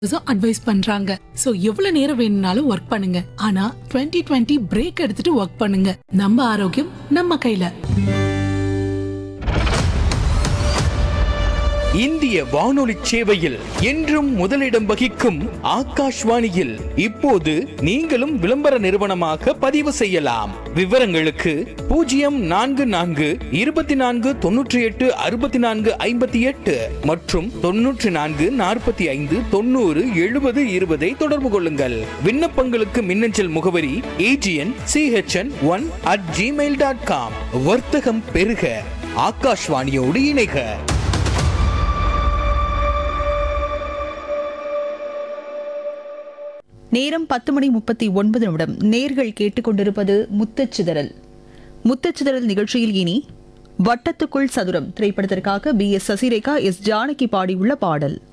advice பண்றாங்க so எவ்வளவு நேரம் வேணும்னாலும் ஒர்க் பண்ணுங்க ஆனா 2020 டுவெண்ட்டி பிரேக் எடுத்துட்டு ஒர்க் பண்ணுங்க நம்ம ஆரோக்கியம் நம்ம கையில இந்திய வானொலி சேவையில் என்றும் முதலிடம் வகிக்கும் ஆகாஷ்வாணியில் இப்போது நீங்களும் விளம்பர நிறுவனமாக பதிவு செய்யலாம் விவரங்களுக்கு பூஜ்ஜியம் நான்கு நான்கு இருபத்தி நான்கு தொன்னூற்றி எட்டு அறுபத்தி நான்கு ஐம்பத்தி எட்டு மற்றும் தொன்னூற்றி நான்கு நாற்பத்தி ஐந்து தொண்ணூறு எழுபது இருபதை தொடர்பு கொள்ளுங்கள் விண்ணப்பங்களுக்கு மின்னஞ்சல் முகவரி AGN CHN one at Gmail dot com வர்த்தகம் பெருக ஆகாஷ்வாணியோடு இணைக நேரம் பத்து மணி முப்பத்தி ஒன்பது நிமிடம் நேர்கள் கேட்டுக்கொண்டிருப்பது முத்தச்சிதறல் முத்தச்சிதறல் நிகழ்ச்சியில் இனி வட்டத்துக்குள் சதுரம் திரைப்படத்திற்காக P S Sasirekha S Janaki பாடியுள்ள பாடல்